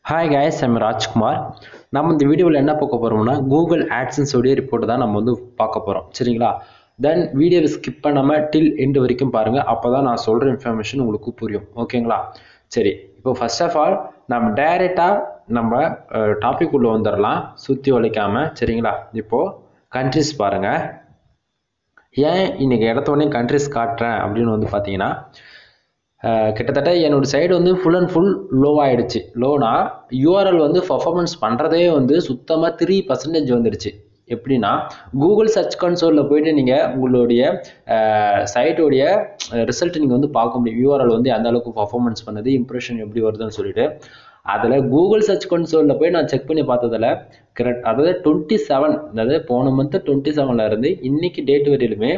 hi guys I'm Rajkumar நம்ம இந்த வீடியோவில் என்ன பார்க்க போகிறோம்னா கூகுள் ஆட்சன்ஸ் உடைய ரிப்போர்ட் தான் நம்ம வந்து பார்க்க போகிறோம் சரிங்களா தென் வீடியோவை ஸ்கிப் பண்ணாமல் டில் எண்டு வரைக்கும் பாருங்கள் அப்போ தான் நான் சொல்கிற இன்ஃபர்மேஷன் உங்களுக்கு புரியும் ஓகேங்களா சரி இப்போ ஃபர்ஸ்ட் ஆஃப் ஆல் நம்ம டைரெக்டாக நம்ம டாபிக் உள்ள வந்துடலாம் சுற்றி உழைக்காமல் சரிங்களா இப்போது கண்ட்ரிஸ் பாருங்கள் ஏன் இன்னைக்கு இடத்த உடனே கண்ட்ரிஸ் காட்டுறேன் அப்படின்னு வந்து பார்த்தீங்கன்னா அஹ் கிட்டத்தட்ட என்னோட சைடு வந்து ஃபுல் அண்ட் ஃபுல் லோ ஆயிடுச்சு லோனா யூஆர்எல் வந்து பர்ஃபார்மன்ஸ் பண்ணுறதே வந்து சுத்தமாக த்ரீ பர்சன்டேஜ் வந்துடுச்சு எப்படின்னா கூகுள் சர்ச் கன்சோலில் போயிட்டு நீங்கள் உங்களுடைய சைட்டோடைய ரிசல்ட் நீங்கள் வந்து பார்க்க முடியும் யூஆர்எல் வந்து எந்த அளவுக்கு பர்ஃபார்மன்ஸ் பண்ணுது இம்ப்ரெஷன் எப்படி வருதுன்னு சொல்லிட்டு அதில் கூகுள் சர்ச் கன்சோலில் போய் நான் செக் பண்ணி பார்த்ததில் கரெக்ட் அதாவது டுவெண்ட்டி செவன் அதாவது போன மந்த்து டுவெண்ட்டி செவனில் இருந்து இன்னைக்கு டேட் வரையிலுமே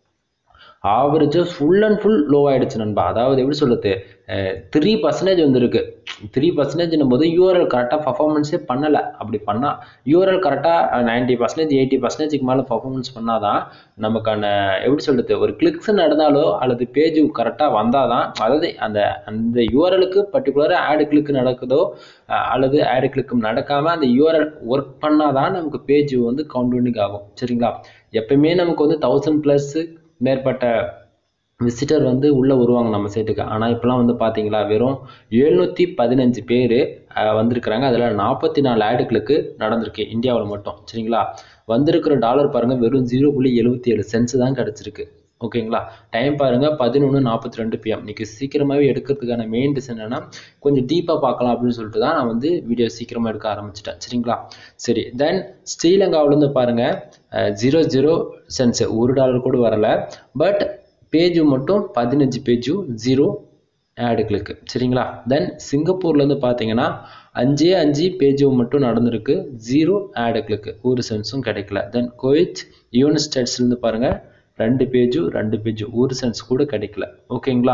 ஆவரேஜாக ஃபுல் அண்ட் ஃபுல் லோ ஆயிடுச்சு நண்பா அதாவது எப்படி சொல்லுறது த்ரீ பர்சன்டேஜ் வந்துருக்கு த்ரீ பர்சன்டேஜ்னும் போது யூஆர்எல் கரெக்டாக பர்ஃபார்மன்ஸே பண்ணலை அப்படி பண்ணால் யூஆர்எல் கரெக்டாக நைன்ட்டி பர்சன்டேஜ் எயிட்டி பர்சன்டேஜுக்கு மேலே பர்ஃபார்மன்ஸ் பண்ணால் தான் நமக்கான எப்படி சொல்கிறது ஒரு கிளிக்ஸ் நடந்தாலோ அல்லது பேஜ் கரெக்டாக வந்தால் தான் அதாவது அந்த அந்த யூஆர்எலுக்கு பர்டிகுலராக ஆடு கிளிக் நடக்குதோ அஹ் அல்லது ஆடு கிளிக் நடக்காமல் அந்த யூஆர்எல் ஒர்க் பண்ணால் தான் நமக்கு பேஜ் வந்து கவுண்டிங் ஆகும் சரிங்களா எப்பயுமே நமக்கு வந்து தௌசண்ட் ப்ளஸ் மேற்பட்ட விசிட்டர் வந்து உள்ளே வருவாங்க நம்ம சைட்டுக்கு ஆனால் இப்போலாம் வந்து பார்த்தீங்களா வெறும் எழுநூற்றி பதினஞ்சு பேர் வந்திருக்கிறாங்க அதில் நாற்பத்தி நாலு ஆடுகளுக்கு நடந்திருக்கு இந்தியாவில் மட்டும் சரிங்களா வந்திருக்கிற டாலர் பாருங்கள் வெறும் ஜீரோ புள்ளி எழுபத்தி ஏழு சென்ஸ் தான் கிடச்சிருக்கு ஓகேங்களா டைம் பாருங்கள் பதினொன்று நாற்பத்தி ரெண்டு பிஎம் இன்றைக்கி சீக்கிரமாகவே எடுக்கிறதுக்கான மெயின் ரீசன் என்னென்னா கொஞ்சம் டீப்பாக பார்க்கலாம் அப்படின்னு சொல்லிட்டு தான் நான் வந்து வீடியோ சீக்கிரமாக எடுக்க ஆரம்பிச்சிட்டேன் சரிங்களா சரி தென் ஸ்ரீலங்காவிலேருந்து பாருங்கள் ஜீரோ ஜீரோ சென்ஸ் ஒரு டாலர் கூட வரலை பட் பேஜு மட்டும் பதினஞ்சு பேஜும் ஜீரோ ஆடுகளுக்கு சரிங்களா தென் சிங்கப்பூர்லேருந்து பார்த்தீங்கன்னா அஞ்சே அஞ்சு பேஜு மட்டும் நடந்திருக்கு ஜீரோ ஆடுகளுக்கு ஒரு சென்ஸும் கிடைக்கல தென் கோவிச் யூனிட் ஸ்டேட்ஸ்லேருந்து பாருங்கள் ரெண்டு பேஜும் ரெண்டு பேஜும் ஒரு சென்ஸ் கூட கிடைக்கல ஓகேங்களா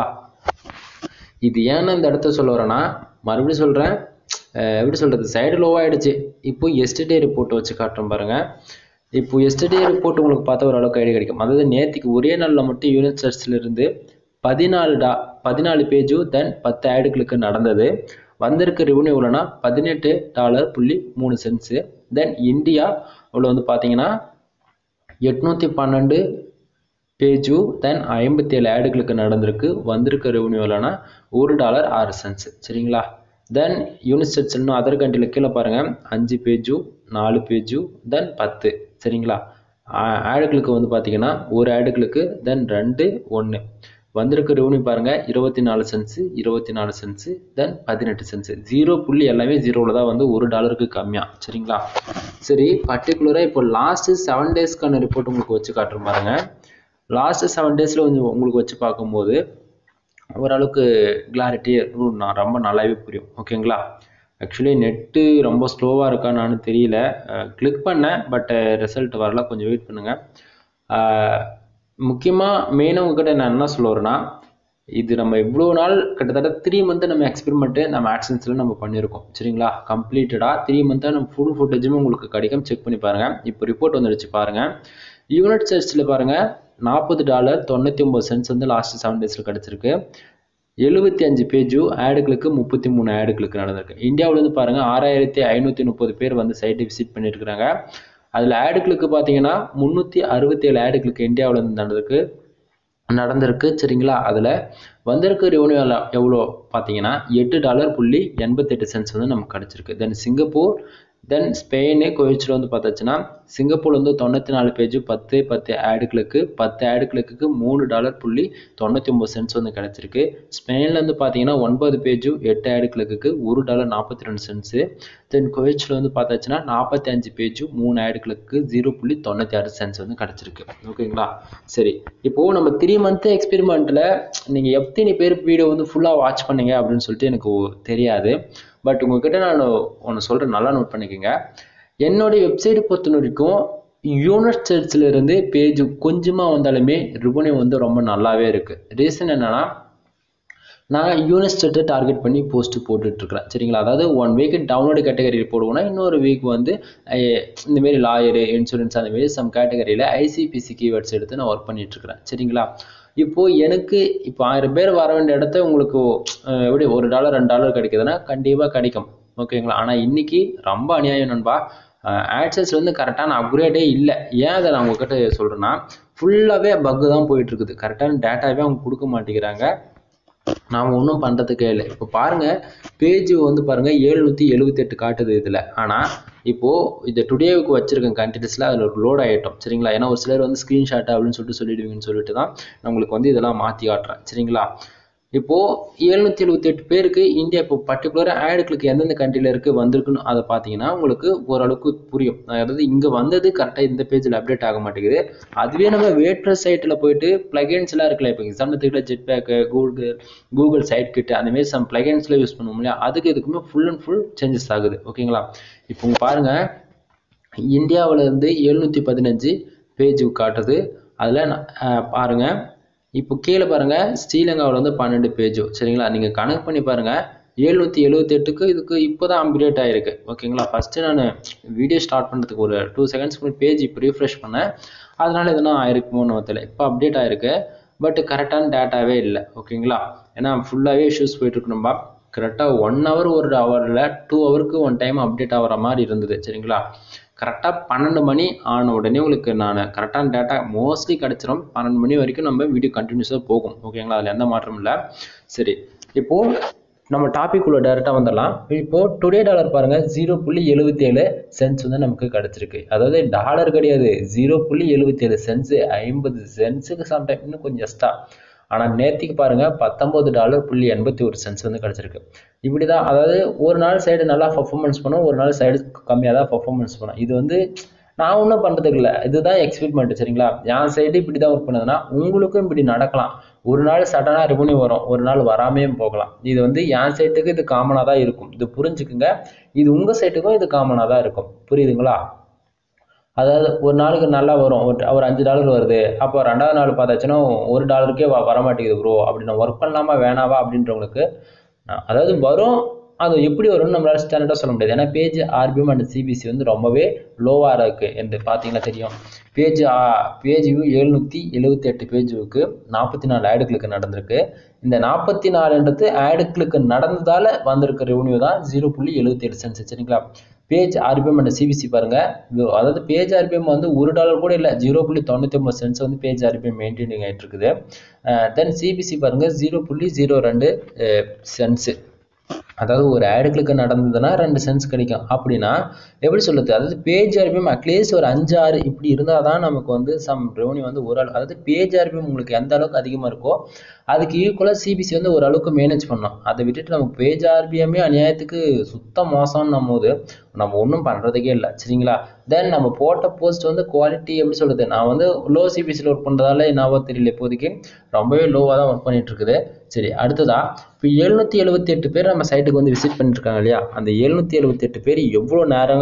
இது ஏன்னு இந்த இடத்த சொல்ல வரேன்னா மறுபடியும் சொல்கிறேன் எப்படி சொல்கிறது சைடு லோ ஆகிடுச்சு இப்போ எஸ்டர்டே ரிப்போர்ட் வச்சு காட்டுறோம் பாருங்கள் இப்போ எஸ்டர்டே ரிப்போர்ட் உங்களுக்கு பார்த்தா ஓரளவுக்கு ஐடியா கிடைக்கும் அதாவது நேற்றுக்கு ஒரே நாளில் மட்டும் யூனிட் சர்ச்ல இருந்து பதினாலு டா பதினாலு பேஜும் தென் பத்து ஆடுகளுக்கு நடந்தது வந்திருக்க ரெவன்யூ எவ்வளோனா பதினெட்டு டாலர் புள்ளி மூணு சென்ட்ஸு தென் இந்தியா இவ்வளோ வந்து பார்த்தீங்கன்னா எட்நூற்றி பன்னெண்டு பேஜு தென் ஐம்பத்தி ஏழு ஆடுகளுக்கு நடந்திருக்கு வந்திருக்க ரெவன்யூ எவ்வளோனா ஒரு டாலர் ஆறு சென்ட்ஸ் சரிங்களா தென் யூனிட் இன்னும் அதர் கண்ட்ரியில் கீழே பாருங்கள் அஞ்சு பேஜு நாலு பேஜு தென் பத்து சரிங்களா ஆடுகளுக்கு வந்து பார்த்தீங்கன்னா ஒரு ஆடுகளுக்கு தென் ரெண்டு ஒன்று வந்திருக்க ரெவன்யூ பாருங்கள் இருபத்தி நாலு சென்ஸு இருபத்தி நாலு சென்ஸு தென் பதினெட்டு சென்ஸு ஜீரோ புள்ளி எல்லாமே ஜீரோவில் தான் வந்து ஒரு டாலருக்கு கம்மியாக சரிங்களா சரி பர்டிகுலராக இப்போ லாஸ்ட்டு செவன் டேஸ்க்கான ரிப்போர்ட் உங்களுக்கு வச்சு காட்டுறோம் பாருங்கள் லாஸ்ட்டு செவன் டேஸில் கொஞ்சம் உங்களுக்கு வச்சு பார்க்கும்போது ஓரளவுக்கு கிளாரிட்டி நான் ரொம்ப நல்லாவே புரியும் ஓகேங்களா ஆக்சுவலி நெட்டு ரொம்ப ஸ்லோவாக இருக்கான்னு தெரியல கிளிக் பண்ணேன் பட் ரிசல்ட் வரல கொஞ்சம் வெயிட் பண்ணுங்கள் முக்கியமாக மெயினாக உங்ககிட்ட நான் என்ன சொல்ல வரேன்னா இது நம்ம இவ்வளோ நாள் கிட்டத்தட்ட த்ரீ மந்த்து நம்ம எக்ஸ்பெரிமெண்ட்டு நம்ம ஆக்ஷன்ஸில் நம்ம பண்ணியிருக்கோம் சரிங்களா கம்ப்ளீட்டடாக த்ரீ மந்த்தாக நம்ம ஃபுல் ஃபுட்டேஜுமே உங்களுக்கு கிடைக்கும் செக் பண்ணி பாருங்கள் இப்போ ரிப்போர்ட் வந்துடுச்சு பாருங்கள் யூனிட் சர்ச்சில் பாருங்கள் நாற்பது டாலர் தொண்ணூற்றி ஒம்பது சென்ட்ஸ் வந்து லாஸ்ட் செவன் டேஸில் கிடச்சிருக்கு எழுபத்தி அஞ்சு பேஜும் ஆடுகளுக்கு முப்பத்தி மூணு ஆடுகளுக்கு நடந்திருக்கு இந்தியாவிலேருந்து பாருங்கள் ஆறாயிரத்தி ஐநூற்றி முப்பது பேர் வந்து சைட்டை விசிட் பண்ணியிருக்கிறாங்க அதில் ஆடுகளுக்கு பார்த்தீங்கன்னா முந்நூற்றி அறுபத்தி ஏழு ஆடுகளுக்கு இந்தியாவிலேருந்து நடந்திருக்கு நடந்திருக்கு சரிங்களா அதில் வந்திருக்க ரெவன்யூ எவ்வளோ பார்த்தீங்கன்னா எட்டு டாலர் புள்ளி எண்பத்தெட்டு சென்ட்ஸ் வந்து நமக்கு கிடச்சிருக்கு தென் சிங்கப்பூர் தென் ஸ்பெயின் கோவிச்சில் வந்து பார்த்தாச்சுன்னா சிங்கப்பூர் வந்து தொண்ணூற்றி நாலு பேஜ் பத்து பத்து ஆடுகளுக்கு பத்து ஆடுகளுக்கு மூணு டாலர் புள்ளி தொண்ணூற்றி ஒம்பது சென்ட்ஸ் வந்து கிடச்சிருக்கு ஸ்பெயினில் வந்து பார்த்தீங்கன்னா ஒன்பது பேஜும் எட்டு ஆடுகளுக்கு ஒரு டாலர் நாற்பத்தி ரெண்டு சென்ட்ஸு தென் கோவிச்சில் வந்து பார்த்தாச்சுன்னா நாற்பத்தி அஞ்சு பேஜும் மூணு ஆடுகளுக்கு ஜீரோ புள்ளி தொண்ணூற்றி ஆறு சென்ட்ஸ் வந்து கிடச்சிருக்கு ஓகேங்களா சரி இப்போது நம்ம த்ரீ மந்த்து எக்ஸ்பெரிமெண்ட்டில் நீங்கள் எத்தனை பேர் வீடியோ வந்து ஃபுல்லாக வாட்ச் பண்ணீங்க அப்படின்னு சொல்லிட்டு எனக்கு தெரியாது பட் உங்ககிட்ட நான் ஒன்று சொல்கிறேன் நல்லா நோட் பண்ணிக்கோங்க என்னுடைய வெப்சைட்டை பொறுத்த வரைக்கும் யூனிட் சர்ச்சில் இருந்து பேஜ் கொஞ்சமாக வந்தாலுமே ரிவன்யூ வந்து ரொம்ப நல்லாவே இருக்குது ரீசன் என்னென்னா நான் யூனிட் செட்டை டார்கெட் பண்ணி போஸ்ட்டு போட்டுட்ருக்கிறேன் சரிங்களா அதாவது ஒன் வீக் டவுன்லோடு கேட்டகரி போடுவோம்னா இன்னொரு வீக் வந்து இந்தமாரி லாயரு இன்சூரன்ஸ் அந்தமாரி சம் கேட்டகரியில் ஐசிபிசி கீவேர்ட்ஸ் எடுத்து நான் ஒர்க் பண்ணிகிட்ருக்கிறேன் சரிங்களா இப்போது எனக்கு இப்போ ஆயிரம் பேர் வர வேண்டிய இடத்த உங்களுக்கு எப்படி ஒரு டாலர் ரெண்டு டாலர் கிடைக்குதுன்னா கண்டிப்பாக கிடைக்கும் ஓகேங்களா ஆனால் இன்னைக்கு ரொம்ப அநியாயம் நண்பா ஆட்சன்ஸ் வந்து கரெக்டான அப்கிரேடே இல்லை ஏன் அதை நான் உங்ககிட்ட சொல்கிறேன்னா ஃபுல்லாகவே பக்கு தான் போயிட்டு இருக்குது கரெக்டான டேட்டாவே அவங்க கொடுக்க மாட்டேங்கிறாங்க நாம் ஒன்றும் பண்ணுறதுக்கே இல்லை இப்போ பாருங்கள் பேஜ் வந்து பாருங்கள் எழுநூற்றி எழுபத்தெட்டு காட்டுது இதில் ஆனால் இப்போது இந்த டுடேவுக்கு வச்சுருக்க கண்டென்ட்ஸில் அதில் ஒரு லோட் ஆகிட்டோம் சரிங்களா ஏன்னா ஒரு சிலர் வந்து ஸ்க்ரீன்ஷாட் அப்படின்னு சொல்லிட்டு சொல்லிடுவீங்கன்னு சொல்லிட்டு தான் நான் உங்களுக்கு வந்து இதெல்லாம் மாற்றி காட்டுறேன் சரிங்களா இப்போது எழுநூற்றி எழுபத்தெட்டு பேருக்கு இந்தியா இப்போ பர்டிகுலராக ஆடுகளுக்கு எந்தெந்த கண்ட்ரியில் இருக்குது வந்திருக்குன்னு அதை பார்த்தீங்கன்னா உங்களுக்கு ஓரளவுக்கு புரியும் அதாவது இங்கே வந்தது கரெக்டாக இந்த பேஜில் அப்டேட் ஆக மாட்டேங்குது அதுவே நம்ம வேட்ரஸ் சைட்டில் போயிட்டு பிளகன்ஸ்லாம் இருக்குல்ல இப்போ example jet pack Google Google site கிட்ட அந்தமாரி சம் பிளகன்ஸ்லாம் யூஸ் பண்ணுவோம் இல்லையா அதுக்கு இதுக்குமே ஃபுல் அண்ட் ஃபுல் சேஞ்சஸ் ஆகுது ஓகேங்களா இப்போ உங்க பாருங்கள் இந்தியாவில் இருந்து எழுநூற்றி பதினஞ்சு பேஜ் காட்டுது அதில் பாருங்கள் இப்போ கீழே பாருங்கள் ஸ்ரீலங்காவில் வந்து பன்னெண்டு பேஜோ சரிங்களா நீங்கள் கணக்கு பண்ணி பாருங்கள் எழுநூற்றி எழுபத்தெட்டுக்கு இதுக்கு இப்போ தான் அப்டேட் ஆகிருக்கு ஓகேங்களா ஃபஸ்ட்டு நான் வீடியோ ஸ்டார்ட் பண்ணுறதுக்கு ஒரு டூ செகண்ட்ஸ் முன்னாடி பேஜ் இப்போ ரீஃப்ரெஷ் பண்ணேன் அதனால எதுனா ஆயிருக்குமோன்னு தெரியல இப்போ அப்டேட் ஆயிருக்கு பட் கரெக்டான டேட்டாவே இல்லை ஓகேங்களா ஏன்னா ஃபுல்லாகவே இஷ்யூஸ் போயிட்டுருக்கு நம்ம கரெக்டாக ஒன் ஹவர் ஒரு ஹவரில் டூ ஹவருக்கு ஒன் டைம் அப்டேட் ஆகிற மாதிரி இருந்தது சரிங்களா கரெக்டாக பன்னெண்டு மணி ஆன உடனே உங்களுக்கு நான் கரெக்டான டேட்டா மோஸ்ட்லி கிடச்சிரும் பன்னெண்டு மணி வரைக்கும் நம்ம வீடியோ கண்டினியூஸாக போகும் ஓகேங்களா அதில் எந்த மாற்றமும் இல்லை சரி இப்போது நம்ம டாபிக் உள்ள டேரெக்டாக வந்துடலாம் இப்போது டுடே டாலர் பாருங்கள் ஜீரோ புள்ளி எழுபத்தி ஏழு சென்ஸ் வந்து நமக்கு கிடச்சிருக்கு அதாவது டாலர் கிடையாது ஜீரோ புள்ளி எழுபத்தி ஏழு சென்ஸு ஐம்பது சென்ஸுக்கு சம்டைம் இன்னும் கொஞ்சம் எக்ஸ்ட்ரா ஆனால் நேற்றுக்கு பாருங்கள் பத்தொம்போது டாலர் புள்ளி எண்பத்தி ஒரு சென்ஸ் வந்து கிடச்சிருக்கு இப்படி தான் அதாவது ஒரு நாள் சைடு நல்லா பர்ஃபார்மன்ஸ் பண்ணும் ஒரு நாள் சைடு கம்மியாக தான் பர்ஃபார்மன்ஸ் பண்ணும் இது வந்து நான் ஒன்றும் பண்ணுறதுக்கு இல்லை இதுதான் எக்ஸ்பெரிமெண்ட் சரிங்களா என் சைடு இப்படி தான் ஒர்க் பண்ணுதுன்னா உங்களுக்கும் இப்படி நடக்கலாம் ஒரு நாள் சடனாக ரெவன்யூ வரும் ஒரு நாள் வராமையும் போகலாம் இது வந்து என் சைட்டுக்கு இது காமனாக தான் இருக்கும் இது புரிஞ்சுக்குங்க இது உங்கள் சைட்டுக்கும் இது காமனாக தான் இருக்கும் புரியுதுங்களா அதாவது ஒரு நாளுக்கு நல்லா வரும் ஒரு ஒரு அஞ்சு டாலர் வருது அப்போ ரெண்டாவது நாள் பார்த்தாச்சுன்னா ஒரு டாலருக்கே வ வரமாட்டேங்குது ப்ரோ அப்படி நான் ஒர்க் பண்ணலாமா வேணாவா அப்படின்றவங்களுக்கு அதாவது வரும் அது எப்படி வரும்னு நம்மளால ஸ்டாண்டர்டாக சொல்ல முடியாது ஏன்னா பேஜ் ஆர்பிஎம் அண்ட் சிபிசி வந்து ரொம்பவே லோவாக இருக்குது என்று பார்த்தீங்கன்னா தெரியும் பேஜ் பேஜ் வியூ எழுநூற்றி எழுபத்தி எட்டு பேஜுக்கு நாற்பத்தி நாலு ஆடுகளுக்கு நடந்திருக்கு இந்த நாற்பத்தி நாலுன்றது ஆடுகளுக்கு நடந்ததால் வந்திருக்க ரெவன்யூ தான் ஜீரோ புள்ளி எழுபத்தி எட்டு சென்ஸ் சரிங்களா பேஜ் ஆர்பிஎம் அண்ட் சிபிசி பாருங்க அதாவது பேஜ் ஆர்பிஎம் வந்து ஒரு டாலர் கூட இல்லை ஜீரோ புள்ளி தொண்ணூற்றி ஒம்பது சென்ஸ் வந்து பேஜ் ஆர்பிஎம் மெயின்டைனிங் ஆகிட்டு இருக்குது தென் சிபிசி பாருங்க ஜீரோ புள்ளி ஜீரோ ரெண்டு சென்ஸு அதாவது ஒரு ஆடுகளுக்கு நடந்ததுன்னா ரெண்டு சென்ஸ் கிடைக்கும் அப்படின்னா எப்படி சொல்லுது அதாவது பேஜ் ஆர்பிஎம் அட்லீஸ்ட் ஒரு அஞ்சு ஆறு இப்படி இருந்தால் தான் நமக்கு வந்து சம் ரெவன்யூ வந்து ஒரு ஆள் அதாவது பேஜ் ஆர்பிஎம் உங்களுக்கு எந்த அளவுக்கு அதிகமாக இருக்கோ அதுக்கு ஈக்குவலாக சிபிசி வந்து ஓரளவுக்கு மேனேஜ் பண்ணோம் அதை விட்டுட்டு நம்ம பேஜ் ஆர்பிஎம்மே அநியாயத்துக்கு சுத்த மோசம்னும் போது நம்ம ஒன்றும் பண்ணுறதுக்கே இல்லை சரிங்களா தென் நம்ம போட்ட போஸ்ட் வந்து குவாலிட்டி எப்படி சொல்கிறது நான் வந்து லோ சிபிசியில் ஒர்க் பண்ணுறதால என்னவோ தெரியல இப்போதைக்கு ரொம்பவே லோவாக தான் ஒர்க் பண்ணிட்டு இருக்குது சரி அடுத்ததா இப்போ எழுநூற்றி எழுபத்தி எட்டு பேர் நம்ம சைட்டுக்கு வந்து விசிட் பண்ணிருக்காங்க இல்லையா அந்த எழுநூற்றி எழுபத்தி எட்டு பேர் எவ்வளோ நேரங்க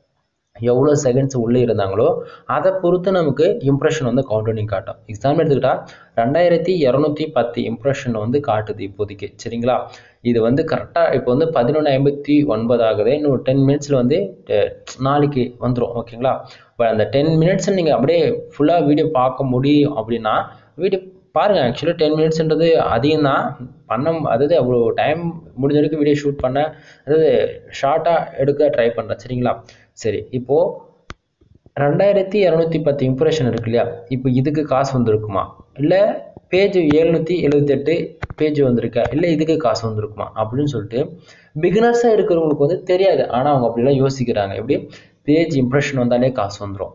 எவ்வளோ செகண்ட்ஸ் உள்ளே இருந்தாங்களோ அதை பொறுத்து நமக்கு இம்ப்ரெஷன் வந்து கவுண்டனிங் காட்டும் எக்ஸாம்பிள் எடுத்துக்கிட்டால் ரெண்டாயிரத்தி இரநூத்தி பத்து இம்ப்ரெஷன் வந்து காட்டுது இப்போதைக்கு சரிங்களா இது வந்து கரெக்டாக இப்போ வந்து பதினொன்று ஐம்பத்தி ஒன்பது ஆகுது இன்னும் டென் மினிட்ஸில் வந்து நாளைக்கு வந்துடும் ஓகேங்களா இப்போ அந்த டென் மினிட்ஸ் நீங்கள் அப்படியே ஃபுல்லாக வீடியோ பார்க்க முடியும் அப்படின்னா வீடியோ பாருங்கள் ஆக்சுவலாக டென் மினிட்ஸ்ன்றது அதிகம் தான் பண்ண அதாவது அவ்வளோ டைம் முடிஞ்ச வரைக்கும் வீடியோ ஷூட் பண்ண அதாவது ஷார்ட்டாக எடுக்க ட்ரை பண்ணுறேன் சரிங்களா சரி இப்போது ரெண்டாயிரத்தி இரநூத்தி பத்து இம்ப்ரெஷன் இருக்கு இல்லையா இப்போ இதுக்கு காசு வந்திருக்குமா இல்லை பேஜ் எழுநூற்றி எழுபத்தெட்டு பேஜ் வந்திருக்கா இல்லை இதுக்கு காசு வந்திருக்குமா அப்படின்னு சொல்லிட்டு பிகினர்ஸாக இருக்கிறவங்களுக்கு வந்து தெரியாது ஆனால் அவங்க அப்படிலாம் யோசிக்கிறாங்க எப்படி பேஜ் இம்ப்ரெஷன் வந்தாலே காசு வந்துடும்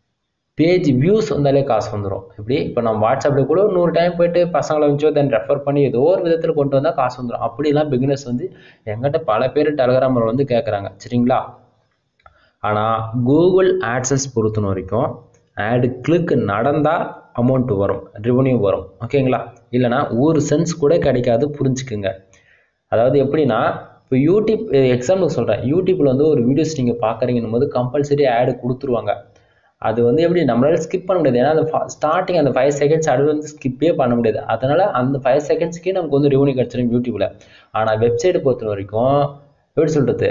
பேஜ் வியூஸ் வந்தாலே காசு வந்துடும் எப்படி இப்போ நம்ம வாட்ஸ்அப்பில் கூட நூறு டைம் போயிட்டு பசங்களை வச்சோ தென் ரெஃபர் பண்ணி ஏதோ ஒரு விதத்தில் கொண்டு வந்தால் காசு வந்துடும் அப்படிலாம் பிகினர்ஸ் வந்து எங்கிட்ட பல பேர் டெலகிராமில் வந்து கேட்குறாங்க சரிங்களா ஆனால் கூகுள் ஆட்சன்ஸ் பொறுத்தன வரைக்கும் ஆடு கிளிக் நடந்தால் அமௌண்ட் வரும் ரெவன்யூ வரும் ஓகேங்களா இல்லைனா ஒரு சென்ஸ் கூட கிடைக்காது புரிஞ்சுக்குங்க அதாவது எப்படின்னா இப்போ யூடியூப் எக்ஸாம்பிள் சொல்கிறேன் யூடியூப்பில் வந்து ஒரு வீடியோஸ் நீங்கள் பார்க்குறீங்கன்னும் போது கம்பல்சரி ஆடு கொடுத்துருவாங்க அது வந்து எப்படி நம்மளால ஸ்கிப் பண்ண முடியாது ஏன்னா அந்த ஸ்டார்டிங் அந்த ஃபைவ் செகண்ட்ஸ் அது வந்து ஸ்கிப்பே பண்ண முடியாது அதனால் அந்த ஃபைவ் செகண்ட்ஸ்க்கே நமக்கு வந்து ரெவன்யூ கிடச்சிரும் யூடியூப்பில் ஆனால் வெப்சைட்டை பொறுத்த வரைக்கும் எப்படி சொல்கிறது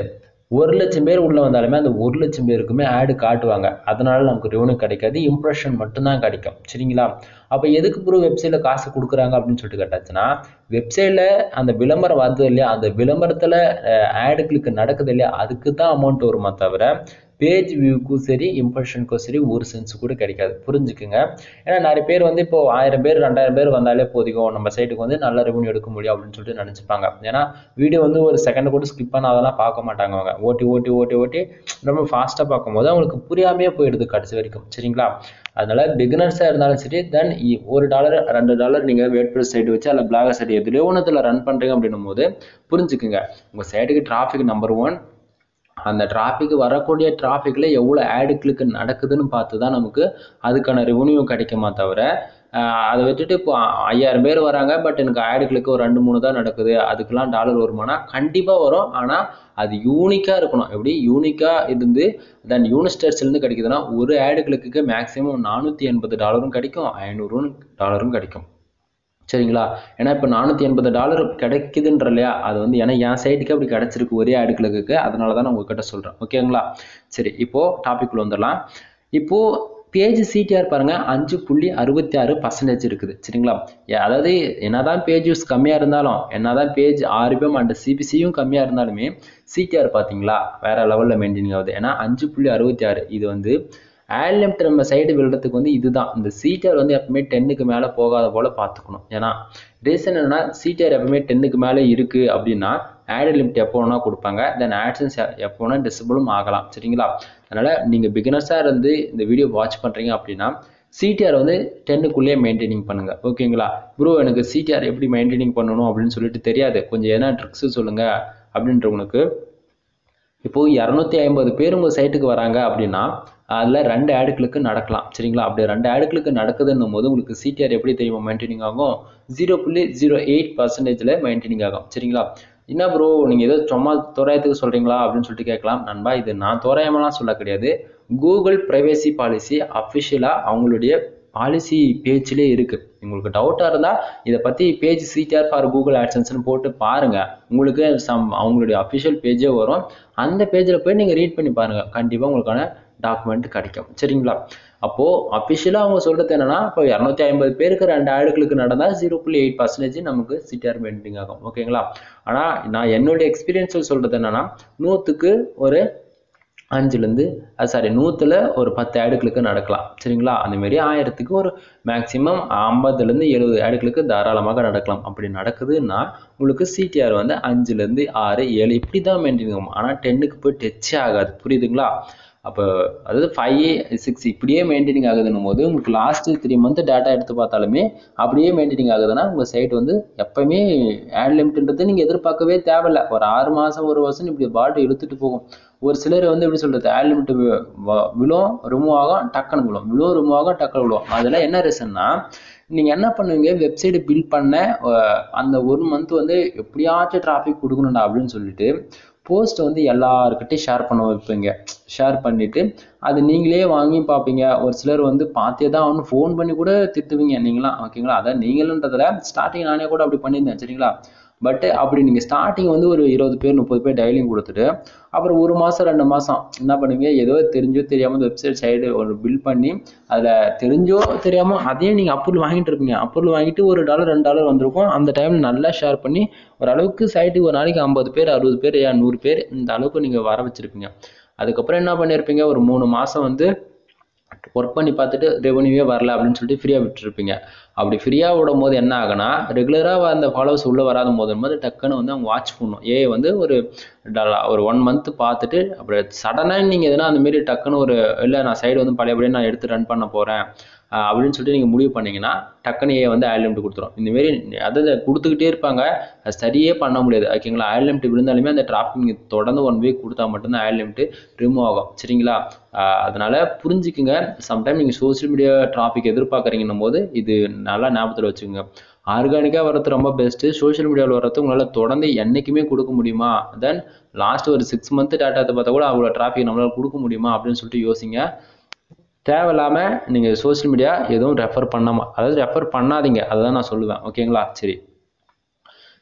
ஒரு லட்சம் பேர் உள்ளே வந்தாலுமே அந்த ஒரு லட்சம் பேருக்குமே ஆடு காட்டுவாங்க அதனால நமக்கு ரெவன்யூ கிடைக்காது இம்ப்ரெஷன் மட்டும்தான் கிடைக்கும் சரிங்களா அப்போ எதுக்கு ப்ரோ வெப்சைட்டில் காசு கொடுக்குறாங்க அப்படின்னு சொல்லிட்டு கேட்டாச்சுன்னா வெப்சைட்டில் அந்த விளம்பரம் வருது இல்லையா அந்த விளம்பரத்தில் ஆடு கிளிக் நடக்குது இல்லையா அதுக்கு தான் அமௌண்ட் வருமா தவிர பேஜ் வியூக்கும் சரி இம்ப்ரெஷனுக்கும் சரி ஒரு சென்ஸ் கூட கிடைக்காது புரிஞ்சுக்குங்க ஏன்னா நிறைய பேர் வந்து இப்போ ஆயிரம் பேர் ரெண்டாயிரம் பேர் வந்தாலே போதிக்கும் நம்ம சைட்டுக்கு வந்து நல்ல ரெவன்யூ எடுக்க முடியும் அப்படின்னு சொல்லிட்டு நினச்சிப்பாங்க ஏன்னா வீடியோ வந்து ஒரு செகண்ட் கூட ஸ்கிப் பண்ண அதெல்லாம் பார்க்க மாட்டாங்க அவங்க ஓட்டி ஓட்டி ஓட்டி ஓட்டி ரொம்ப ஃபாஸ்ட்டாக பார்க்கும்போது அவங்களுக்கு புரியாமையே போயிடுது கடைசி வரைக்கும் சரிங்களா அதனால பிகினர்ஸாக இருந்தாலும் சரி தென் ஒரு டாலர் ரெண்டு டாலர் நீங்கள் வேட்பிரஸ் சைடு வச்சு அல்ல பிளாகர் சைடு எதுலேயோ ஒன்றுத்தில் ரன் பண்ணுறீங்க அப்படின்னும் போது புரிஞ்சுக்குங்க உங்கள் சைடுக்கு டிராஃபிக் நம்பர் ஒன் அந்த டிராஃபிக் வரக்கூடிய டிராஃபிக்கில் எவ்வளோ ஆடு கிளிக் நடக்குதுன்னு பார்த்து தான் நமக்கு அதுக்கான ரெவன்யூ கிடைக்குமா தவிர அதை விட்டுட்டு இப்போ ஐயாயிரம் பேர் வராங்க பட் எனக்கு ஆடு கிளிக் ஒரு ரெண்டு மூணு தான் நடக்குது அதுக்கெல்லாம் டாலர் வருமானா கண்டிப்பாக வரும் ஆனால் அது யூனிக்காக இருக்கணும் எப்படி யூனிக்காக இருந்து தென் யூனிஸ்டர்ஸ்லேருந்து கிடைக்குதுன்னா ஒரு ஆடு கிளிக்கு மேக்ஸிமம் நானூற்றி எண்பது டாலரும் கிடைக்கும் ஐநூறு டாலரும் கிடைக்கும் சரிங்களா ஏன்னா இப்போ நானூற்றி எண்பது டாலர் கிடைக்குதுன்ற இல்லையா அது வந்து ஏன்னா என் சைட்டுக்கு அப்படி கிடச்சிருக்கு ஒரே ஆடுகளுக்கு அதனால தான் நான் உங்ககிட்ட சொல்கிறேன் ஓகேங்களா சரி இப்போது டாபிக்ல வந்துடலாம் இப்போது பேஜ் சிடிஆர் பாருங்க அஞ்சு புள்ளி அறுபத்தி ஆறு பர்சன்டேஜ் இருக்குது சரிங்களா அதாவது என்னதான் பேஜ் யூஸ் கம்மியாக இருந்தாலும் என்னதான் பேஜ் ஆர்பிஎம் அண்ட் சிபிசியும் கம்மியாக இருந்தாலுமே சிடிஆர் பார்த்தீங்களா வேற லெவலில் மெயின்டைன் ஆகுது ஏன்னா அஞ்சு புள்ளி அறுபத்தி ஆறு இது வந்து ஆட் லிமிட் நம்ம சைடு விழுறதுக்கு வந்து இதுதான் இந்த சீட்டர் வந்து எப்பவுமே டென்னுக்கு மேலே போகாத போல் பார்த்துக்கணும் ஏன்னா ரீசன் என்னன்னா சீட்டர் எப்பவுமே டென்னுக்கு மேலே இருக்குது அப்படின்னா ஆட் லிமிட் எப்போ வேணால் கொடுப்பாங்க தென் ஆட்சன்ஸ் எப்போ வேணால் டிசபிளும் ஆகலாம் சரிங்களா அதனால் நீங்கள் பிகினர்ஸாக இருந்து இந்த வீடியோ வாட்ச் பண்ணுறீங்க அப்படின்னா சிடிஆர் வந்து டென்னுக்குள்ளேயே மெயின்டைனிங் பண்ணுங்கள் ஓகேங்களா ப்ரோ எனக்கு சிடிஆர் எப்படி மெயின்டைனிங் பண்ணணும் அப்படின்னு சொல்லிட்டு தெரியாது கொஞ்சம் என்ன ட்ரிக்ஸு சொல்லுங்கள் அப்படின்றவங்களுக்கு இப்போது இரநூத்தி ஐம்பது பேர் உங்கள் சைட்டுக்கு வராங்க அப்படின்னா அதில் ரெண்டு ஆடுகளுக்கு நடக்கலாம் சரிங்களா அப்படி ரெண்டு ஆடுகளுக்கு நடக்குதுன்னும் போது உங்களுக்கு சிடிஆர் எப்படி தெரியுமா மெயின்டைனிங் ஆகும் ஜீரோ புள்ளி ஜீரோ எயிட் பர்சன்டேஜில் மெயின்டைனிங் ஆகும் சரிங்களா என்ன ப்ரோ நீங்கள் ஏதோ சும்மா தோராயத்துக்கு சொல்கிறீங்களா அப்படின்னு சொல்லிட்டு கேட்கலாம் நண்பா இது நான் தோராயமெல்லாம் சொல்ல கிடையாது கூகுள் ப்ரைவேசி பாலிசி அஃபிஷியலாக அவங்களுடைய பாலிசி பேஜ்லேயே இருக்குது உங்களுக்கு டவுட்டாக இருந்தால் இதை பற்றி பேஜ் சிடிஆர் ஃபார் கூகுள் ஆட்சன்ஸ்னு போட்டு பாருங்கள் உங்களுக்கு சம் அவங்களுடைய அஃபிஷியல் பேஜே வரும் அந்த பேஜில் போய் நீங்கள் ரீட் பண்ணி பாருங்கள் கண்டிப்பாக உங்களுக்கான டாக்குமெண்ட் கிடைக்கும் சரிங்களா அப்போது அஃபிஷியலாக அவங்க சொல்கிறது என்னன்னா இப்போ இரநூத்தி ஐம்பது பேருக்கு ரெண்டு ஆடுகளுக்கு நடந்தால் ஜீரோ புள்ளி எயிட் பர்சன்டேஜ் நமக்கு சிடிஆர் மெயின்டைன் ஆகும் ஓகேங்களா ஆனால் நான் என்னுடைய எக்ஸ்பீரியன்ஸில் சொல்கிறது என்னன்னா நூற்றுக்கு ஒரு அஞ்சுலேருந்து சாரி நூற்றில் ஒரு பத்து ஆடுகளுக்கு நடக்கலாம் சரிங்களா அந்தமாரி ஆயிரத்துக்கு ஒரு மேக்ஸிமம் ஐம்பதுலேருந்து எழுபது ஆடுகளுக்கு தாராளமாக நடக்கலாம் அப்படி நடக்குதுன்னா உங்களுக்கு சிடிஆர் வந்து அஞ்சுலேருந்து ஆறு ஏழு இப்படி தான் மெயின்டைன் ஆகும் ஆனால் டென்னுக்கு போய் டச்சே ஆகாது புரியுதுங்களா அப்போ அதாவது ஃபைவ் சிக்ஸ் இப்படியே மெயின்டைனிங் ஆகுதுன்னும் போது உங்களுக்கு லாஸ்ட் த்ரீ மந்த் டேட்டா எடுத்து பார்த்தாலுமே அப்படியே மெயின்டைனிங் ஆகுதுன்னா உங்கள் சைட் வந்து எப்பவுமே ஆட் லிமிட்ன்றது நீங்கள் எதிர்பார்க்கவே தேவையில்ல ஒரு ஆறு மாதம் ஒரு வருஷம் இப்படி பாட்டு இழுத்துட்டு போகும் ஒரு சிலர் வந்து எப்படி சொல்கிறது ஆட் லிமிட் விழும் ரிமூவ் ஆகும் டக்குன்னு விழும் விழும் ரிமூவ் ஆகும் டக்குன்னு விழும் அதெல்லாம் என்ன ரீசன்னா நீங்கள் என்ன பண்ணுவீங்க வெப்சைட் பில்ட் பண்ண அந்த ஒரு மந்த் வந்து எப்படியாச்சும் டிராஃபிக் கொடுக்கணும்டா அப்படின்னு சொல்லிட்டு போஸ்ட் வந்து எல்லாருக்கிட்டையும் ஷேர் பண்ண வைப்பீங்க ஷேர் பண்ணிவிட்டு அது நீங்களே வாங்கி பார்ப்பீங்க ஒரு சிலர் வந்து பார்த்தே தான் அவனு ஃபோன் பண்ணி கூட திட்டுவீங்க நீங்களாம் ஓகேங்களா அதான் நீங்களுன்றதில் ஸ்டார்டிங் நானே கூட அப்படி பண்ணியிருந்தேன் சரிங்களா பட் அப்படி நீங்கள் ஸ்டார்டிங் வந்து ஒரு இருபது பேர் முப்பது பேர் டைலிங் கொடுத்துட்டு அப்புறம் ஒரு மாதம் ரெண்டு மாதம் என்ன பண்ணுவீங்க ஏதோ தெரிஞ்சோ தெரியாமல் வெப்சைட் சைடு ஒரு பில் பண்ணி அதில் தெரிஞ்சோ தெரியாமல் அதையும் நீங்கள் அப்ரூவல் வாங்கிட்டு இருப்பீங்க அப்ரூவல் வாங்கிட்டு ஒரு டாலர் ரெண்டு டாலர் வந்திருக்கும் அந்த டைமில் நல்லா ஷேர் பண்ணி ஓரளவுக்கு சைட்டுக்கு ஒரு நாளைக்கு ஐம்பது பேர் அறுபது பேர் ஏன் நூறு பேர் இந்த அளவுக்கு நீங்கள் வர வச்சுருப்பீங்க அதுக்கப்புறம் என்ன பண்ணியிருப்பீங்க ஒரு மூணு மாதம் வந்து ஒர்க் பண்ணி பார்த்துட்டு ரெவன்யூவே வரல அப்படின்னு சொல்லிட்டு ஃப்ரீயாக விட்டுருப்பீங்க அப்படி ஃப்ரீயாக விடும் போது என்ன ஆகுனா ரெகுலராக அந்த ஃபாலோவர்ஸ் உள்ளே வராத போது போது டக்குன்னு வந்து அவங்க வாட்ச் பண்ணணும் ஏ வந்து ஒரு ஒரு ஒன் மந்த் பார்த்துட்டு அப்படி சடனாக நீங்கள் எதனா அந்த மாரி டக்குன்னு ஒரு இல்லை நான் சைடு வந்து பழையபடியே நான் எடுத்து ரன் பண்ண போகிறேன் அப்படின்னு சொல்லிட்டு நீங்கள் முடிவு பண்ணீங்கன்னா டக்குன்னு ஏ வந்து ஆட் லிமிட் கொடுத்துரும் இந்தமாரி அதை கொடுத்துக்கிட்டே இருப்பாங்க அது சரியே பண்ண முடியாது ஓகேங்களா ஆட் லிமிட் விழுந்தாலுமே அந்த டிராஃபிக் நீங்கள் தொடர்ந்து ஒன் வீக் கொடுத்தா மட்டும்தான் ஆட் லிமிட் ரிமூவ் ஆகும் சரிங்களா அதனால் புரிஞ்சுக்குங்க சம்டைம் நீங்கள் சோஷியல் மீடியா டிராஃபிக் எதிர்பார்க்குறீங்கன்னும் போது இது நல்லா ஞாபகத்தில் வச்சுக்கோங்க ஆர்கானிக்காக வர்றது ரொம்ப பெஸ்ட்டு சோஷியல் மீடியாவில் வர்றது உங்களால் தொடர்ந்து என்றைக்குமே கொடுக்க முடியுமா தென் லாஸ்ட் ஒரு சிக்ஸ் மந்த் டேட்டாத்தை பார்த்தா கூட அவ்வளோ டிராஃபிக் நம்மளால் கொடுக்க முடியுமா அப்படின்னு சொல்லிட்டு யோசிங்க தேவையில்லாமல் நீங்கள் சோஷியல் மீடியா எதுவும் ரெஃபர் பண்ணாமல் அதாவது ரெஃபர் பண்ணாதீங்க அதை தான் நான் சொல்லுவேன் ஓகேங்களா சரி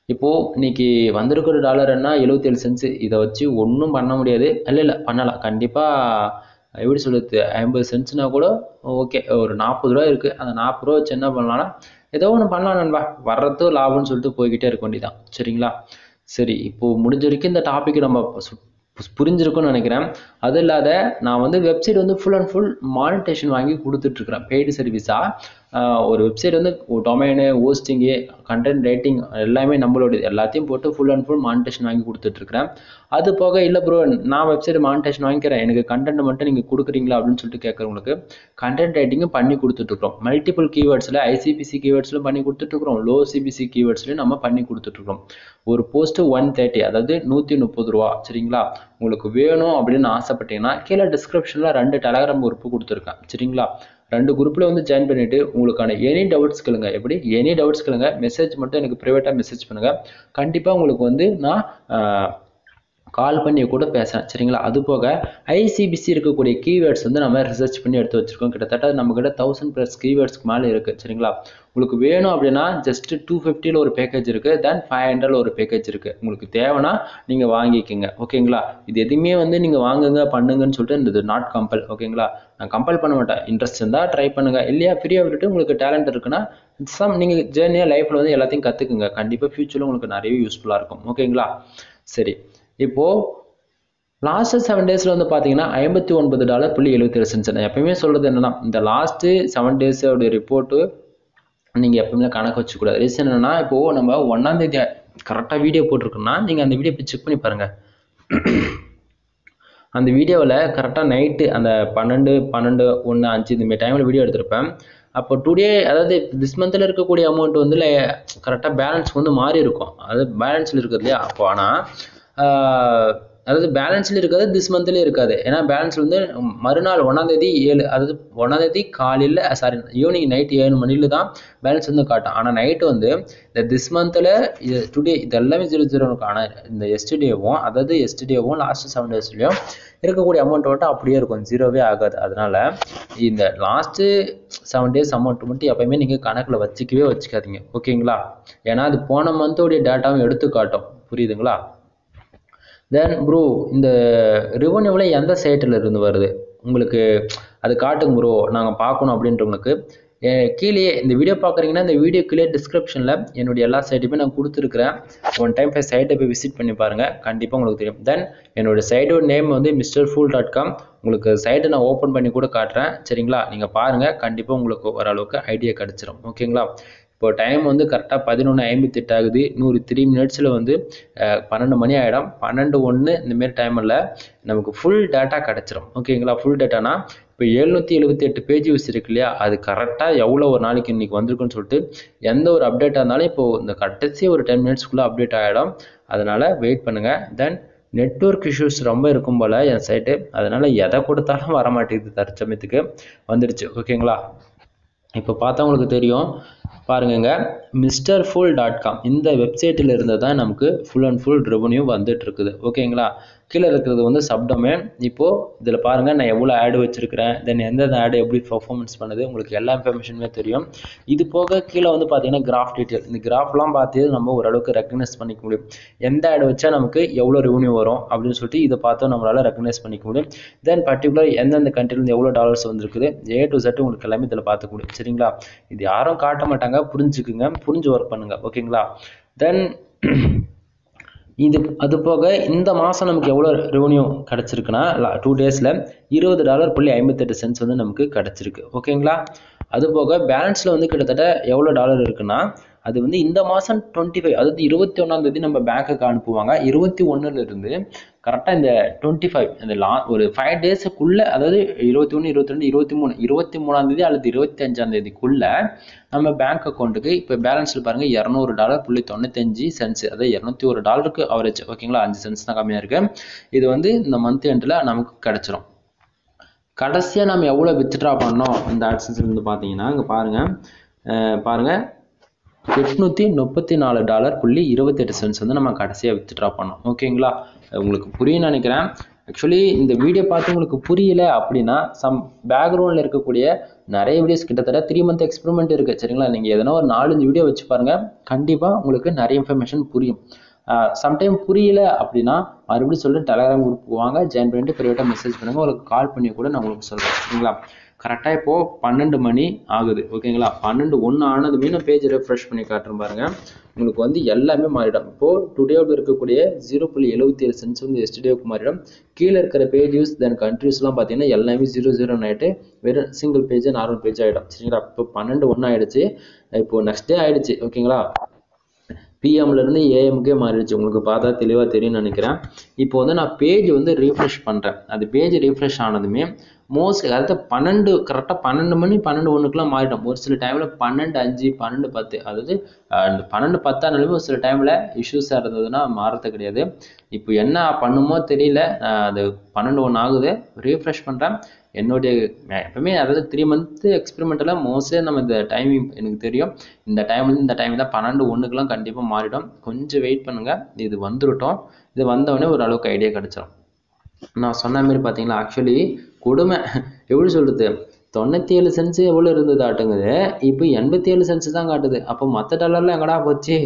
இப்போது இன்னைக்கு வந்திருக்கிற டாலர் என்ன எழுபத்தேழு சென்ட்ஸு இதை வச்சு ஒன்றும் பண்ண முடியாது இல்லை இல்லை பண்ணலாம் கண்டிப்பாக எப்படி சொல்கிறது ஐம்பது சென்ட்ஸ்னா கூட ஓகே ஒரு நாற்பது ரூபா இருக்குது அந்த நாற்பது ரூபா வச்சு என்ன பண்ணலாம்னா ஏதோ ஒன்று பண்ணலாம் நண்பா வர்றது லாபம்னு சொல்லிட்டு போய்கிட்டே இருக்க வேண்டியதான் சரிங்களா சரி இப்போது முடிஞ்ச வரைக்கும் இந்த டாபிக் நம்ம சு- புரிஞ்சிருக்கும்னு நினைக்கிறேன் அது இல்லாத நான் வந்து வெப்சைட் வந்து ஃபுல் அண்ட் ஃபுல் மானிட்டேஷன் வாங்கி கொடுத்துட்ருக்குறேன் பெய்டு சர்வீஸாக ஒரு வெப்சைட் வந்து டொமைனு ஹோஸ்டிங்கு கண்டென்ட் ரைட்டிங் எல்லாமே நம்மளோடது எல்லாத்தையும் போட்டு ஃபுல் அண்ட் ஃபுல் மானிட்டேஷன் வாங்கி கொடுத்துட்ருக்குறேன் அது போக இல்லை ப்ரோ நான் வெப்சைட் மானிட்டேஷன் வாங்கிக்கிறேன் எனக்கு கண்டென்ட் மட்டும் நீங்கள் கொடுக்குறீங்களா அப்படின்னு சொல்லிட்டு கேட்குறவங்களுக்கு கண்டென்ட் ரைட்டிங்கும் பண்ணி கொடுத்துட்ருக்கோம் மல்டிபிள் கீவேர்ட்ஸில் ஐசிபிசி கீவேர்ட்ஸில் பண்ணி கொடுத்துட்ருக்குறோம் லோ சிபிசி கீவேர்ட்ஸ்லையும் நம்ம பண்ணி கொடுத்துட்ருக்கோம் ஒரு போஸ்ட்டு ஒன் தேர்ட்டி அதாவது நூற்றி முப்பது ரூபா சரிங்களா உங்களுக்கு வேணும் அப்படின்னு ஆசைப்பட்டீங்கன்னா கீழே டிஸ்கிரிப்ஷனில் ரெண்டு டெலகிராம் குரூப்பு கொடுத்துருக்கேன் சரிங்களா ரெண்டு குரூப்பில் வந்து ஜாயின் பண்ணிவிட்டு உங்களுக்கான எனி டவுட்ஸ் கேளுங்க எப்படி எனி டவுட்ஸ் கேளுங்க மெசேஜ் மட்டும் எனக்கு ப்ரைவேட்டாக மெசேஜ் பண்ணுங்கள் கண்டிப்பாக உங்களுக்கு வந்து நான் கால் பண்ணி கூட பேசுகிறேன் சரிங்களா அது போக ஐசிபிசி இருக்கக்கூடிய கீவேர்ட்ஸ் வந்து நம்ம ரிசர்ச் பண்ணி எடுத்து வச்சிருக்கோம் கிட்டத்தட்ட நம்மக்கிட்ட தௌசண்ட் ப்ளஸ் கீவேர்ட்ஸ்க்கு மேலே இருக்குது சரிங்களா உங்களுக்கு வேணும் அப்படின்னா ஜஸ்ட் டூ ஃபிஃப்டியில் ஒரு பேக்கேஜ் இருக்குது தென் ஃபைவ் ஹண்ட்ரட்ல ஒரு பேக்கேஜ் இருக்குது உங்களுக்கு தேவைன்னா நீங்கள் வாங்கிக்கோங்க ஓகேங்களா இது எதுவுமே வந்து நீங்கள் வாங்குங்க பண்ணுங்கன்னு சொல்லிட்டு இது நாட் கம்பல் ஓகேங்களா நான் கம்பல் பண்ண மாட்டேன் இன்ட்ரெஸ்ட் இருந்தால் ட்ரை பண்ணுங்கள் இல்லையா ஃப்ரீயாக விட்டுட்டு உங்களுக்கு டேலண்ட் இருக்குன்னா சம் நீங்கள் ஜேர்னியாக லைஃப்பில் வந்து எல்லாத்தையும் கற்றுக்குங்க கண்டிப்பாக ஃப்யூச்சரில் உங்களுக்கு நிறைய யூஸ்ஃபுல்லாக இருக்கும் ஓகேங்களா சரி இப்போது லாஸ்ட் செவன் டேஸில் வந்து பார்த்தீங்கன்னா ஐம்பத்தி ஒன்பது டாலர் புள்ளி எழுபத்தேழு சென்ட்ஸ் நான் எப்பயுமே சொல்கிறது என்னன்னா இந்த லாஸ்ட்டு செவன் டேஸோடைய ரிப்போர்ட்டு நீங்கள் எப்பவுமே கணக்கு வச்சுக்கூடாது ரீசன் என்னன்னா இப்போது நம்ம ஒன்றாந்தேதி கரெக்டாக வீடியோ போட்டிருக்கோம்னா நீங்கள் அந்த வீடியோ போய் செக் பண்ணி பாருங்கள் அந்த வீடியோவில் கரெக்டாக நைட்டு அந்த பன்னெண்டு பன்னெண்டு ஒன்று அஞ்சு இந்த மாதிரி டைமில் வீடியோ எடுத்திருப்பேன் அப்போ டுடே அதாவது திஸ் மந்தில் இருக்கக்கூடிய அமௌண்ட் வந்து கரெக்டாக பேலன்ஸ் வந்து மாறி இருக்கும் அது பேலன்ஸில் இருக்குது இல்லையா அப்போ ஆனால் அதாவது பேலன்ஸில் இருக்காது திஸ் மந்த்லேயே இருக்காது ஏன்னா பேலன்ஸ் வந்து மறுநாள் ஒன்றாந்தேதி ஏழு அதாவது ஒன்றாந்தேதி காலையில் சாரி ஈவினிங் நைட் ஏழு மணில தான் பேலன்ஸ் வந்து காட்டும் ஆனால் நைட்டு வந்து இந்த திஸ் மந்தில் இது டுடே இது எல்லாமே ஜீரோ ஜீரோ இருக்கும் ஆனால் இந்த எஸ்டிடேவும் அதாவது எஸ்டிடேவும் லாஸ்ட் செவன் டேஸ்லையும் இருக்கக்கூடிய அமௌண்ட் மட்டும் அப்படியே இருக்கும் ஜீரோவே ஆகாது அதனால இந்த லாஸ்ட்டு செவன் டேஸ் அமௌண்ட் மட்டும் எப்பயுமே நீங்கள் கணக்கில் வச்சுக்கவே வச்சுக்காதீங்க ஓகேங்களா ஏன்னா அது போன மந்தோடைய டேட்டாவும் எடுத்து காட்டும் புரியுதுங்களா தென் ப்ரோ இந்த ரெவன்யூவில் எந்த சைட்டில் இருந்து வருது உங்களுக்கு அது காட்டுங்க ப்ரோ நாங்கள் பார்க்கணும் அப்படின்றவங்களுக்கு எ- கீழேயே இந்த வீடியோ பார்க்குறீங்கன்னா இந்த வீடியோ கீழே டிஸ்கிரிப்ஷனில் என்னுடைய எல்லா சைட்டுமே நான் கொடுத்துருக்குறேன் ஒன் டைம் போய் சைட்டை போய் விசிட் பண்ணி பாருங்கள் கண்டிப்பாக உங்களுக்கு தெரியும் தென் என்னோட சைட்டோட நேம் வந்து மிஸ்டர் ஃபூல் டாட் காம் உங்களுக்கு சைட்டை நான் ஓப்பன் பண்ணி கூட காட்டுறேன் சரிங்களா நீங்கள் பாருங்கள் கண்டிப்பாக உங்களுக்கு ஓரளவுக்கு ஐடியா கிடச்சிரும் ஓகேங்களா இப்போ டைம் வந்து கரெக்டாக பதினொன்று ஐம்பத்தெட்டு ஆகுது நூறு த்ரீ மினிட்ஸில் வந்து அஹ், பன்னெண்டு மணி ஆகிடும் பன்னெண்டு ஒன்று இந்தமாரி டைமில் நமக்கு ஃபுல் டேட்டா கிடச்சிரும் ஓகேங்களா ஃபுல் டேட்டானா இப்போ எழுநூற்றி எழுபத்தி எட்டு பேஜ் யூஸ் இருக்கு இல்லையா அது கரெக்டாக எவ்வளோ ஒரு நாளைக்கு இன்றைக்கி வந்திருக்குன்னு சொல்லிட்டு எந்த ஒரு அப்டேட்டாக இருந்தாலும் இப்போது இந்த கடைசி ஒரு டென் மினிட்ஸ்க்குள்ளே அப்டேட் ஆகிடும் அதனால் வெயிட் பண்ணுங்கள் தென் நெட்வொர்க் இஷ்யூஸ் ரொம்ப இருக்கும் போல் என் சைட்டு அதனால் எதை கொடுத்தாலும் வர மாட்டேங்குது தற்சமயத்துக்கு வந்துடுச்சு ஓகேங்களா இப்போ பார்த்தா உங்களுக்கு தெரியும் பாருங்கங்க மிஸ்டர் ஃபுல் டாட் காம் இந்த வெப்சைட்டில் இருந்து தான் நமக்கு ஃபுல் அண்ட் ஃபுல் ரெவன்யூ வந்துட்டு இருக்குது ஓகேங்களா கீழே இருக்கிறது வந்து சப்டொமைன் இப்போது இதில் பாருங்கள் நான் எவ்வளோ ஆடு வச்சுருக்கிறேன் தென் எந்தெந்த ஆடு எப்படி பர்ஃபார்மன்ஸ் பண்ணுது உங்களுக்கு எல்லா இன்ஃபர்மேஷனுமே தெரியும் இது போக கீழே வந்து பார்த்தீங்கன்னா கிராஃப் டீட்டெயில் இந்த கிராஃப்லாம் பார்த்து நம்ம ஓரளவுக்கு ரெக்கக்னைஸ் பண்ணிக்க முடியும் எந்த ஆடு வச்சா நமக்கு எவ்வளோ ரெவன்யூ வரும் அப்படின்னு சொல்லிட்டு இதை பார்த்து நம்மளால் ரெக்கக்னைஸ் பண்ணிக்க முடியும் தென் பர்டிகுலர் எந்தெந்த countryல எவ்வளோ டாலர்ஸ் வந்திருக்குது ஏ டு செட் உங்களுக்கு எல்லாமே இதில் பார்த்துக்க முடியும் சரிங்களா இது யாரும் காட்ட மாட்டாங்க புரிஞ்சுக்குங்க புரிஞ்சு ஒர்க் பண்ணுங்க ஓகேங்களா தென் இது அது போக இந்த மாதம் நமக்கு எவ்வளோ ரெவன்யூ கிடச்சிருக்குன்னா டூ டேஸில் இருபது டாலர் புள்ளி ஐம்பத்தெட்டு சென்ட்ஸ் வந்து நமக்கு கிடச்சிருக்கு ஓகேங்களா அது போக பேலன்ஸில் வந்து கிட்டத்தட்ட எவ்வளோ டாலர் இருக்குன்னா அது வந்து இந்த மாதம் டுவெண்ட்டி ஃபைவ் அதாவது இருபத்தி ஒன்றாந்தேதி நம்ம பேங்க்குக்கு அனுப்புவாங்க இருபத்தி ஒன்றுலேருந்து கரெக்டாக இந்த டுவெண்ட்டி ஃபைவ் இந்த லா ஒரு ஃபைவ் டேஸுக்குள்ளே அதாவது இருபத்தி ஒன்று இருபத்தி ரெண்டு இருபத்தி மூணு இருபத்தி மூணாந்தேதி அல்லது இருபத்தி அஞ்சாந்தேதிக்குள்ளே நம்ம பேங்க் அக்கௌண்ட்டுக்கு இப்போ பேலன்ஸில் பாருங்கள் இரநூறு டாலர் புள்ளி தொண்ணூத்தஞ்சு சென்ட்ஸ் அதாவது இரநூத்தி ஒரு டாலருக்கு அவரேஜ் ஓகேங்களா அஞ்சு சென்ட்ஸ் தான் கம்மியாக இருக்குது இது வந்து இந்த மந்த் எண்டில் நமக்கு கிடச்சிரும் கடைசியாக நம்ம எவ்வளோ வித்ட்ரா பண்ணோம் இந்த ஆட்சன்ஸ்லேருந்து பார்த்தீங்கன்னா இங்கே பாருங்கள் அஹ் பாருங்க எட்நூற்றி முப்பத்தி நாலு டாலர் புள்ளி இருபத்தெட்டு சென்ட்ஸ் வந்து நம்ம கடைசியாக வித்ட்ரா பண்ணோம் ஓகேங்களா உங்களுக்கு புரியும்னு நினைக்கிறேன் ஆக்சுவலி இந்த வீடியோ பார்த்து உங்களுக்கு புரியல அப்படின்னா சம் பேக்ரவுண்டில் இருக்கக்கூடிய நிறைய வீடியோஸ் கிட்டத்தட்ட த்ரீ மந்த் எக்ஸ்பெரிமெண்ட் இருக்குது சரிங்களா நீங்கள் எதனா ஒரு நாலஞ்சு வீடியோ வச்சு பாருங்கள் கண்டிப்பாக உங்களுக்கு நிறைய இன்ஃபர்மேஷன் புரியும் சம்டைம் புரியல அப்படின்னா மறுபடியும் சொல்லிட்டு டெலகிராம் குரூப்புக்கு வாங்க ஜாயின் பண்ணிட்டு ப்ரைவேட்டாக மெசேஜ் பண்ணுங்கள் உங்களுக்கு கால் பண்ணி கூட நான் உங்களுக்கு சொல்கிறேன் சரிங்களா கரெக்டாக இப்போது பன்னெண்டு மணி ஆகுது ஓகேங்களா பன்னெண்டு ஒன்று ஆனதுமே நான் பேஜ் ரெஃப்ரெஷ் பண்ணி காட்டுறேன் பாருங்கள் உங்களுக்கு வந்து எல்லாமே மாறிடும் இப்போது டுடேவில் இருக்கக்கூடிய ஜீரோ புள்ளி எழுபத்தி ஏழு சென்ஸ் வந்து எஸ்டிடேவுக்கு மாறிடும் கீழே இருக்கிற பேஜஸ் தென் கண்ட்ரிஸ்லாம் பார்த்தீங்கன்னா எல்லாமே ஜீரோ ஜீரோன்னு ஆகிட்டு வெறும் சிங்கிள் பேஜ் நார்மல் பேஜ் ஆகிடும் சரிங்களா இப்போ பன்னெண்டு ஒன்று ஆயிடுச்சு இப்போ நெக்ஸ்ட் டே ஆயிடுச்சு ஓகேங்களா பிஎம்லேருந்து ஏஎம்கே மாறிடுச்சு உங்களுக்கு பார்த்தா தெளிவாக தெரியும்னு நினைக்கிறேன் இப்போ வந்து நான் பேஜ் வந்து ரீஃப்ரெஷ் பண்ணுறேன் அது பேஜ் ரீஃப்ரெஷ் ஆனதுமே மோஸ்ட் அதாவது பன்னெண்டு கரெக்டாக பன்னெண்டு மணி பன்னெண்டு ஒன்றுக்குலாம் மாறிட்டோம் ஒரு சில டைமில் பன்னெண்டு அஞ்சு பன்னெண்டு பத்து அதாவது அந்த பன்னெண்டு பத்தானாலுமே ஒரு சில டைமில் இஷ்யூஸாக இருந்ததுன்னா மாறது கிடையாது இப்போ என்ன பண்ணுமோ தெரியல அது பன்னெண்டு ஒன்று ஆகுது ரீஃப்ரெஷ் பண்ணுறேன் என்னுடைய எப்பவுமே அதாவது த்ரீ மந்த்து எக்ஸ்பெரிமெண்ட்டில் மோஸ்ட்லி நம்ம இந்த டைமிங் எனக்கு தெரியும் இந்த டைம்லேருந்து இந்த டைம் தான் பன்னெண்டு ஒன்றுக்கெலாம் கண்டிப்பாக மாறிடும் கொஞ்சம் வெயிட் பண்ணுங்கள் இது வந்துருட்டோம் இது வந்தவொடனே ஒரு அளவுக்கு ஐடியா கிடச்சிரும் நான் சொன்ன மாதிரி பார்த்தீங்களா ஆக்சுவலி கொடுமை எப்படி சொல்கிறது தொண்ணூற்றி ஏழு சென்ஸ் எவ்வளோ இருந்தது ஆட்டுங்குது இப்போ எண்பத்தி ஏழு சென்ஸ் தான் காட்டுது அப்போ மற்ற டாலர்லாம் எங்கடா போச்சு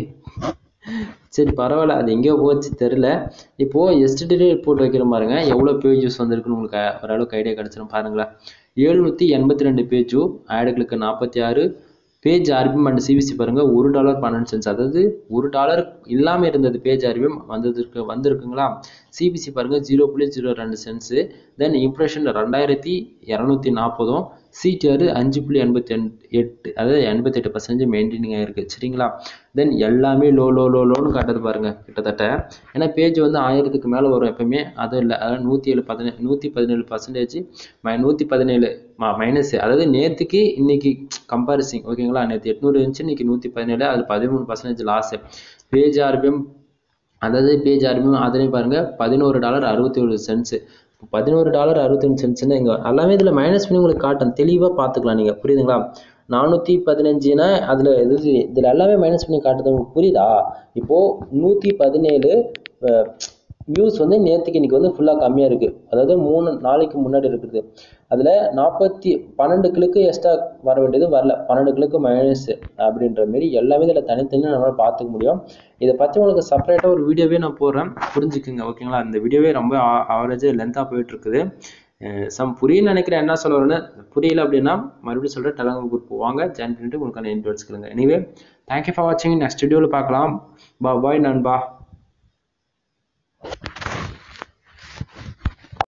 சரி பரவாயில்ல அது எங்கேயோ போச்சு தெரில இப்போது எஸ்டிடி ரிப்போர்ட் வைக்கிற பாருங்க எவ்வளோ பேஜஸ் வந்திருக்குன்னு உங்களுக்கு ஓரளவுக்கு ஐடியா கிடச்சிரும் பாருங்களேன் எழுநூற்றி எண்பத்தி ரெண்டு பேஜும் ஆடுகளுக்கு நாற்பத்தி ஆறு பேஜ் ஆர்பிஎம் அண்ட் சிவிசி பாருங்கள் ஒரு டாலர் பன்னெண்டு சென்ஸ் அதாவது ஒரு டாலர் இல்லாமல் இருந்தது பேஜ் ஆர்பிஎம் வந்ததுக்கு வந்திருக்குங்களா சிபிசி பாருங்கள் ஜீரோ புள்ளி ஜீரோ ரெண்டு சென்ஸு தென் இம்ப்ரெஷன் ரெண்டாயிரத்தி இரநூத்தி நாற்பதும் சிடிஆர் அஞ்சு புள்ளி எண்பத்தி எட்டு அதாவது எண்பத்தெட்டு பர்சன்டேஜ் மெயின்டைனிங் ஆகிருக்கு சரிங்களா தென் எல்லாமே லோ லோ லோ லோன்னு காட்டுது பாருங்கள் கிட்டத்தட்ட ஏன்னா பேஜ் வந்து ஆயிரத்துக்கு மேலே வரும் எப்பவுமே அதுவும் இல்லை அதாவது நூற்றி ஏழு பதினேழு நூற்றி பதினேழு பர்சன்டேஜ் மை நூற்றி பதினேழு மைனஸ் அதாவது நேற்றுக்கு இன்னைக்கு கம்பாரிசிங் ஓகேங்களா நேற்று எட்நூறு இருந்துச்சு இன்னைக்கு நூற்றி பதினேழு அது பதிமூணு பர்சன்டேஜ் லாஸு பேஜ் ஆர்பிஎம் அதாவது பேஜ் ஆர்பிஎம் அதுலேயும் பாருங்கள் பதினோரு டாலர் அறுபத்தி ஏழு சென்ட்ஸு பதினோரு டாலர் அறுபத்தஞ்சு சென்ட்ஸ்னா இங்கே எல்லாமே இதில் மைனஸ் பண்ணி உங்களுக்கு காட்டும் தெளிவாக பார்த்துக்கலாம் நீங்கள் புரியுதுங்களா நானூற்றி பதினஞ்சுனா அதில் இது இதில் எல்லாமே மைனஸ் பண்ணி காட்டுது உங்களுக்கு புரியுதா இப்போது நூற்றி பதினேழு வியூஸ் வந்து நேற்றுக்கு இன்றைக்கி வந்து ஃபுல்லாக கம்மியாக இருக்குது அதாவது மூணு நாளைக்கு முன்னாடி இருக்குது அதில் நாற்பத்தி பன்னெண்டு கிழக்கு எக்ஸ்ட்ரா வர வேண்டியது வரல பன்னெண்டு கிழக்கு மைனஸ் அப்படின்ற மாரி எல்லாமே இதில் தனித்தனியாக நம்மளால் பார்த்துக்க முடியும் இதை பற்றி உங்களுக்கு செப்பரேட்டாக ஒரு வீடியோவே நான் போடுறேன் புரிஞ்சுக்குங்க ஓகேங்களா இந்த வீடியோவே ரொம்ப ஆவரேஜாக லென்த்தாக போயிட்டுருக்குது சம் புரியுன்னு நினைக்கிறேன் என்ன சொல்ல வரேன்னு புரியல அப்படின்னா மறுபடியும் சொல்கிறேன் டெலகிராம் குரூப் வாங்க ஜாயின் பண்ணிட்டு உங்களுக்கான இன்ட்ரெஸ்ட் கேளுங்க எனிவே தேங்க்யூ ஃபார் வாட்சிங் நெக்ஸ்ட் வீடியோவில் பார்க்கலாம் பா பாய் நண்பா